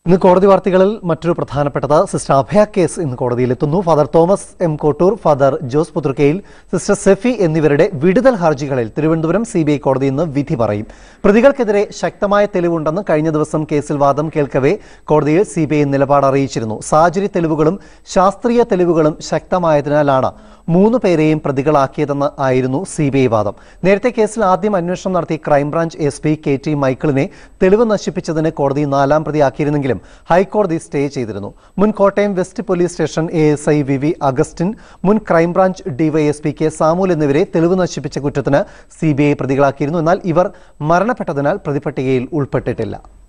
ഇന്ന് കോടതി വാർത്തകളിൽ മറ്റൊരു പ്രധാനപ്പെട്ടത് സിസ്റ്റർ അഭയ കേസ് ഇന്ന് കോടതിയിലെത്തുന്നു father Thomas M Kottoor father Jose പുത്രക്കയിൽ സിസ്റ്റർ സെഫി എന്നിവരുടെ വിടുതൽ ഹർജികളിൽ തിരുവനന്തപുരം സി കോടതി ഇന്ന് വിധി പറയും പ്രതികൾക്കെതിരെ ശക്തമായ തെളിവുണ്ടെന്ന് കഴിഞ്ഞ ദിവസം കേസിൽ വാദം കേൾക്കവേ കോടതിയിൽ സി നിലപാട് അറിയിച്ചിരുന്നു സാഹചര്യ തെളിവുകളും ശാസ്ത്രീയ തെളിവുകളും ശക്തമായതിനാലാണ് മൂന്ന് പേരെയും പ്രതികളാക്കിയതെന്ന് ആയിരുന്നു സി ബി ഐ വാദം നേരത്തെ കേസിൽ ആദ്യം അന്വേഷണം നടത്തിയ crime branch S P K T മൈക്കിളിനെ തെളിവ് നശിപ്പിച്ചതിന് കോടതി നാലാം പ്രതിയാക്കിയിരുന്നെങ്കിലും ഹൈക്കോടതി സ്റ്റേ ചെയ്തിരുന്നു മുൻ Kottayam west police station A S I V V Augustine മുൻ ക്രൈംബ്രാഞ്ച് ഡിവൈഎസ്പി കെ സാമുൽ എന്നിവരെ തെളിവ് നശിപ്പിച്ച കുറ്റത്തിന് സി ബി ഐ പ്രതികളാക്കിയിരുന്നു എന്നാൽ ഇവർ മരണപ്പെട്ടതിനാൽ പ്രതിപട്ടികയിൽ ഉൾപ്പെട്ടിട്ടില്ല